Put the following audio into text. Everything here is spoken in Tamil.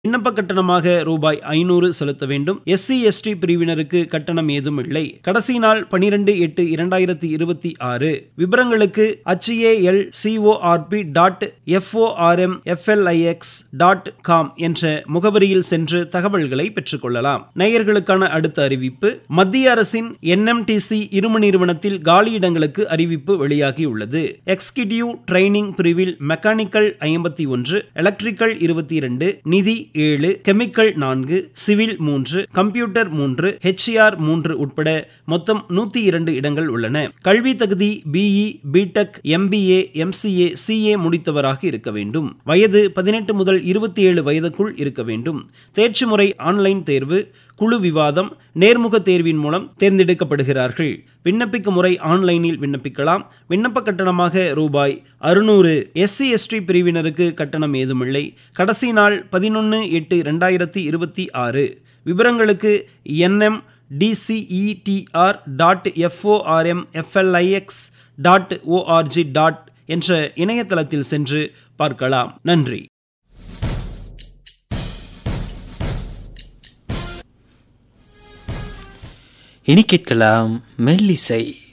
விண்ணப்ப கட்டணமாக ரூபாய் ஐநூறு செலுத்த வேண்டும் எஸ்சி எஸ்டி பிரிவினருக்கு கட்டணம் ஏதும் இல்லை கடைசி நாள் பனிரெண்டு எட்டு இரண்டாயிரத்தி இருபத்தி ஆறு விவரங்களுக்கு HAL CORP dot FORM FLIX dot com என்ற முகவரியில் சென்று தகவல்களை பெற்றுக்கொள்ளலாம் நேயர்களுக்கான அடுத்த அறிவிப்பு மத்திய அரசின் என்எம்டிசி இரும நிறுவனத்தில் காலியிடங்களுக்கு அறிவிப்பு வெளியாகியுள்ளது எக்ஸிகியூட்டிவ் ட்ரைனிங் பிரிவில் மெக்கானிக்கல் ஐம்பத்தி ஒன்று எலக்ட்ரிக்கல் இருபத்தி இரண்டு நிதி ஏழு கெமிக்கல் நான்கு சிவில் மூன்று கம்ப்யூட்டர் மூன்று ஹெச்ஆர் மூன்று உட்பட மொத்தம் நூத்தி இரண்டு இடங்கள் உள்ளன கல்வி தகுதி BE BTech MBA MCA CA முடித்தவராக இருக்க வேண்டும் வயது பதினெட்டு முதல் இருபத்தி ஏழு வயதுக்குள் இருக்க வேண்டும் தேர்ச்சி முறை ஆன்லைன் தேர்வு குழு விவாதம் நேர்முக தேர்வின் மூலம் தேர்ந்தெடுக்கப்படுகிறார்கள் விண்ணப்பிக்க முறை ஆன்லைனில் விண்ணப்பிக்கலாம் விண்ணப்ப கட்டணமாக ரூபாய் அறுநூறு எஸ்சி எஸ்டி பிரிவினருக்கு கட்டணம் ஏதுமில்லை கடைசி நாள் பதினொன்று எட்டு ரெண்டாயிரத்தி இருபத்தி ஆறு விவரங்களுக்கு NM DCETR dot FORM FLIX dot ORG dot என்ற இணையதளத்தில் சென்று பார்க்கலாம் நன்றி இனி கேட்கலாம் மெல்லிசை